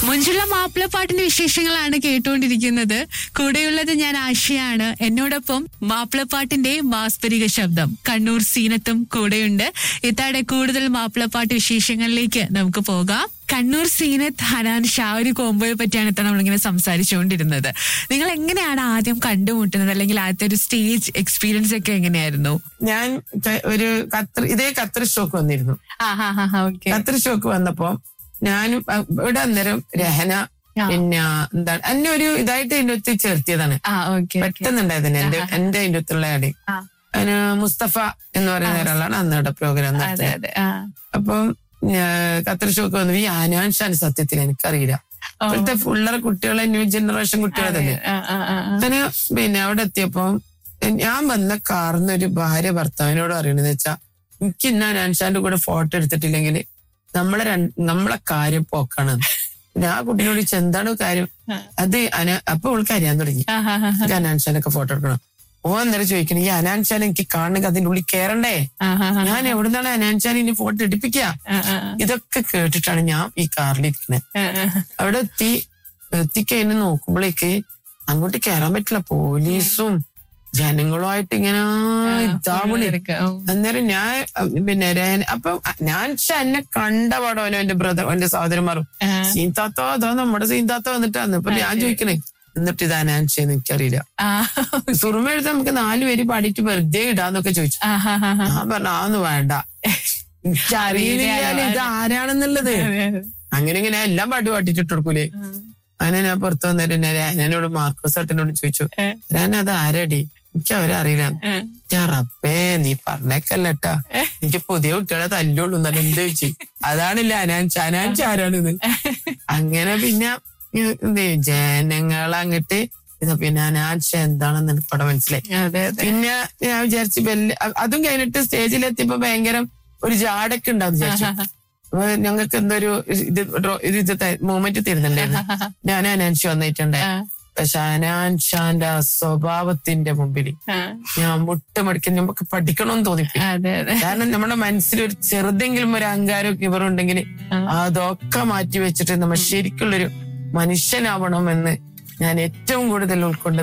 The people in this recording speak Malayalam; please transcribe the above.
മുഞ്ചുള്ള മാപ്പിളപ്പാട്ടിന്റെ വിശേഷങ്ങളാണ് കേട്ടുകൊണ്ടിരിക്കുന്നത് കൂടെയുള്ളത് ഞാൻ ആശയാണ് എന്നോടൊപ്പം മാപ്പിളപ്പാട്ടിന്റെ മാസ്പരിക ശബ്ദം കണ്ണൂർ സീനത്തും കൂടെയുണ്ട് ഇത്താടെ കൂടുതൽ മാപ്പിളപ്പാട്ട് വിശേഷങ്ങളിലേക്ക് നമുക്ക് പോകാം കണ്ണൂർ സീനത്ത് ഹനാൻ ഷാ ഒരു കോമ്പോയെ പറ്റിയാണ് ഇത്ര നമ്മളിങ്ങനെ സംസാരിച്ചുകൊണ്ടിരുന്നത് നിങ്ങൾ എങ്ങനെയാണ് ആദ്യം കണ്ടുമുട്ടുന്നത് അല്ലെങ്കിൽ ആദ്യത്തെ ഒരു സ്റ്റേജ് എക്സ്പീരിയൻസ് ഒക്കെ എങ്ങനെയായിരുന്നു ഞാൻ ക- ഒരു കത്ര ഇതേ കത്ര ഷോക്ക് വന്നിരുന്നു ആ ഹാ ഹാ ഹാ ഓക്കെ കത്ര ഷോക്ക് വന്നപ്പോ ഞാനും അ, ഇവിടെ അന്നേരം രഹന ആ. പിന്നെ എന്താണ് എന്നെ ഒരു ഇതായിട്ട് അതിന്റെ ഒത്ത് ചേർത്തിയതാണ് ആ ഓക്കെ പെട്ടെന്നുണ്ടായതന്നെ എന്റെ എന്റെ അതിന്റെ ഒത്തുള്ള ആടി ആ. അതിന് മുസ്തഫ എന്ന് പറയുന്ന ഒരാളാണ് അന്നവിടെ പ്രോഗ്രാം അതെ നടത്തിയത് അതെ ആ അപ്പം ഞാൻ കത്ര ഷോക്ക് വന്നു ഈ ആനാൻഷാൻ സത്യത്തിൽ എനിക്കറിയില്ല ഓ. ഇപ്പോഴത്തെ ഫുള്ളറ കുട്ടികളെ ന്യൂ ജനറേഷൻ കുട്ടികളെ തന്നെ ആ ആ ആ ആ. അങ്ങനെ പിന്നെ അവിടെ എത്തിയപ്പോ ഞാൻ വന്ന കാറിന്ന് ഒരു ഭാര്യ ഭർത്താവിനോട് പറയണെന്ന് വെച്ചാ എനിക്ക് ഇന്ന അനാൻഷാന്റെ കൂടെ ഫോട്ടോ എടുത്തിട്ടില്ലെങ്കിൽ നമ്മളെ രണ്ട് നമ്മളെ കാര്യം പോക്കാണ് ഞാൻ ആ കുട്ടീനോട് ചോദിച്ചു എന്താണ് കാര്യം അത് അന അപ്പൊ അവൾക്ക് അറിയാൻ തുടങ്ങി ആ ഹാ ഹാ എനിക്ക് അനാൻഷാനൊക്കെ ഫോട്ടോ എടുക്കണം ഓ അന്നേരം ചോദിക്കണം ഈ അനാൻഷാൻ എനിക്ക് കാണണമെങ്കിൽ അതിന്റെ ഉള്ളിൽ കയറണ്ടേ ആ ഹാ ഹാ ഞാൻ എവിടുന്നാണ് അനാൻഷാൻ ഇനി ഫോട്ടോ എടുപ്പിക്കുക ആ ആ ഇതൊക്കെ കേട്ടിട്ടാണ് ഞാൻ ഈ കാറിലിരിക്കുന്നത് ആ ആ. അവിടെ എത്തി എത്തിക്കഴിഞ്ഞ് നോക്കുമ്പോഴേക്ക് അങ്ങോട്ട് കയറാൻ പറ്റില്ല പോലീസും ജനങ്ങളുമായിട്ട് ഇങ്ങനെ ഇതാവണേ ഓ. അന്നേരം ഞാൻ അഹ് പിന്നെ രഹന- അപ്പൊ ഞാൻ പക്ഷെ എന്നെ കണ്ട പാടോലോ എന്റെ ബ്രദർ എന്റെ സഹോദരന്മാരും ആ. സീൻതാത്തോ അതോ നമ്മുടെ സീൻതാത്തോ വന്നിട്ടാന്ന് അപ്പൊ ഞാൻ ചോദിക്കണേ എന്നിട്ട് ഇതാ ഞാൻ ചെയ്യുന്ന എനിക്കറിയില്ല ആ. സുറുമ എഴുതാൻ നമുക്ക് നാല് പേര് പാടിയിട്ട് വെറുതെ ഇടാന്നൊക്കെ ചോദിച്ചു ആ ഹാ ഹാ ഹാ. ഞാൻ പറഞ്ഞു ആന്ന് വേണ്ട എനിക്കറിയില്ല ഇത് ആരാണെന്നുള്ളത് അതെ, അതെ. അങ്ങനെ ഇങ്ങനെ എല്ലാം പാട്ട് പാട്ടിട്ട് കൊടുക്കൂലേ അങ്ങനെ ഞാൻ പുറത്തു വന്നിട്ട് ഞാനോട് മാർക്കോസ് ഏട്ടനോട് ചോദിച്ചു ഏ. ഞാൻ അത് ആരടി എനിക്ക് അവരെ അറിയില്ല ഏ. ഞാൻ റബ്ബേ നീ പറഞ്ഞേക്കല്ലട്ടാ എനിക്ക് പുതിയ കുട്ടികളെ തല്ലുള്ളൂ എന്നല്ല എന്ത് ചോദിച്ചു അതാണില്ല അനാൻച അനാൻച ആരാണിത് അങ്ങനെ പിന്നെ എന്ത് ജനങ്ങൾ അങ്ങട്ട് ഇത് പിന്നെ അനാൻച എന്താണെന്ന് എനിക്ക് ഇവിടെ മനസ്സിലായി അതെ അതെ പിന്നെ ഞാൻ വിചാരിച്ചു ബെല്ല് അ- അതും കഴിഞ്ഞിട്ട് സ്റ്റേജിലെത്തിയപ്പോ ഭയങ്കര ഒരു ജാടൊക്കെ ഉണ്ടാവും വിചാരിച്ചു അപ്പൊ ഞങ്ങൾക്ക് എന്തോ ഒരു ഇത് ഡ്രോ- ഇത് ഇത് മൂമെന്റ് തരുന്നുണ്ടായിരുന്നു ഞാൻ അനാൻഷി വന്നിട്ടുണ്ടായി ആ, പക്ഷെ അനാൻഷാന്റെ ആ സ്വഭാവത്തിന്റെ മുമ്പിൽ ആ. ഞാൻ മുട്ടുമടിക്കാൻ നമുക്ക് പഠിക്കണമെന്ന് തോന്നിപ്പി അതെ അതെ കാരണം നമ്മുടെ മനസ്സിൽ ഒരു ചെറുതെങ്കിലും ഒരു അഹങ്കാരം ഇവറുണ്ടെങ്കിൽ ആ. അതൊക്കെ മാറ്റി വെച്ചിട്ട് നമ്മൾ ശരിക്കുള്ളൊരു മനുഷ്യനാവണമെന്ന് ഞാൻ ഏറ്റവും കൂടുതൽ ഉൾക്കൊണ്ട്